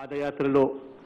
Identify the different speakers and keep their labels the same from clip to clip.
Speaker 1: పాదయాత్రలో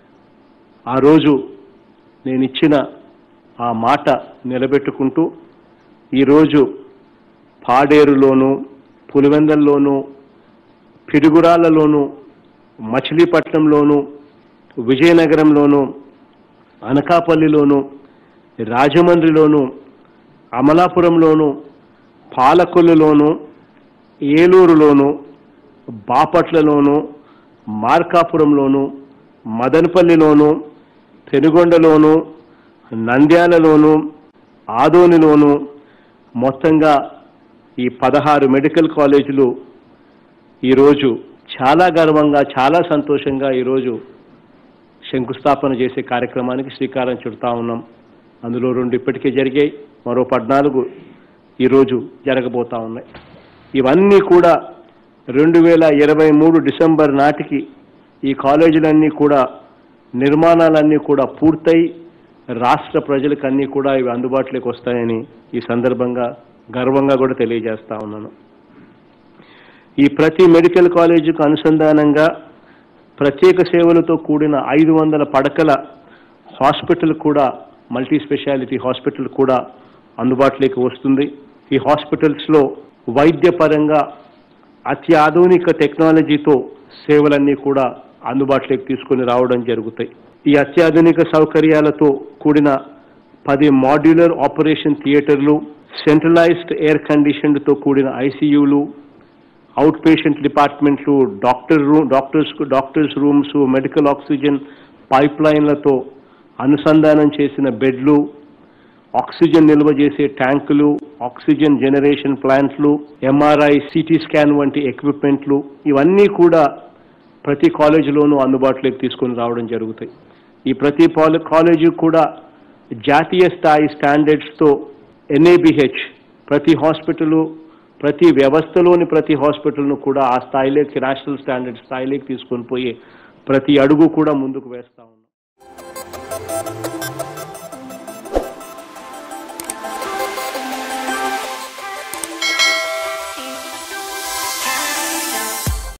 Speaker 1: ఆ రోజు నేను ఇచ్చిన ఆ మాట నిలబెట్టుకుంటూ ఈరోజు పాడేరులోను పులివెందల్లోనూ పిడుగురాళ్లలోనూ మచిలీపట్నంలోనూ విజయనగరంలోనూ అనకాపల్లిలోనూ రాజమండ్రిలోనూ అమలాపురంలోనూ పాలకొల్లులోనూ ఏలూరులోనూ బాపట్లలోనూ మార్కాపురంలోనూ మదనపల్లిలోనూ పెనుగొండలోనూ నంద్యాలలోనూ ఆదోనిలోనూ మొత్తంగా ఈ పదహారు మెడికల్ కాలేజీలు ఈరోజు చాలా గర్వంగా చాలా సంతోషంగా ఈరోజు శంకుస్థాపన చేసే కార్యక్రమానికి శ్రీకారం చుడతా ఉన్నాం అందులో రెండు ఇప్పటికే జరిగాయి మరో పద్నాలుగు ఈరోజు జరగబోతా ఉన్నాయి ఇవన్నీ కూడా రెండు వేల ఇరవై మూడు డిసెంబర్ నాటికి ఈ కాలేజీలన్నీ కూడా నిర్మాణాలన్నీ కూడా పూర్తయి రాష్ట్ర ప్రజలకు అన్నీ కూడా ఇవి అందుబాటులోకి వస్తాయని ఈ సందర్భంగా గర్వంగా కూడా తెలియజేస్తా ఉన్నాను ఈ ప్రతి మెడికల్ కాలేజీకి అనుసంధానంగా ప్రత్యేక సేవలతో కూడిన ఐదు వందల పడకల హాస్పిటల్ కూడా మల్టీ స్పెషాలిటీ హాస్పిటల్ కూడా అందుబాటులోకి వస్తుంది ఈ హాస్పిటల్స్లో వైద్యపరంగా అత్యాధునిక టెక్నాలజీతో సేవలన్నీ కూడా అందుబాటులోకి తీసుకొని రావడం జరుగుతాయి ఈ అత్యాధునిక సౌకర్యాలతో కూడిన పది మాడ్యులర్ ఆపరేషన్ థియేటర్లు సెంట్రలైజ్డ్ ఎయిర్ కండిషన్డ్తో కూడిన ఐసీయూలు అవుట్ పేషెంట్ డిపార్ట్మెంట్లు doctor room doctors doctors rooms medical oxygen pipe లైన్లతో అనుసంధానం చేసిన బెడ్లు ఆక్సిజన్ నిల్వ చేసే ట్యాంకులు ఆక్సిజన్ జనరేషన్ ప్లాంట్లు ఎంఆర్ఐ సిటీ స్కాన్ వంటి ఎక్విప్మెంట్లు ఇవన్నీ కూడా ప్రతి కాలేజీలోనూ అందుబాటులోకి తీసుకొని రావడం జరుగుతాయి ఈ ప్రతి పాల- కాలేజీ కూడా జాతీయ స్థాయి స్టాండర్డ్స్తో ఎన్ఏబిహెచ్ ప్రతి హాస్పిటల్ ప్రతి వ్యవస్థలోని ప్రతి హాస్పిటల్ను కూడా ఆ స్థాయిలోకి నేషనల్ స్టాండర్డ్ స్థాయిలోకి తీసుకొని పోయి ప్రతి అడుగు కూడా ముందుకు వేస్తా ఉంది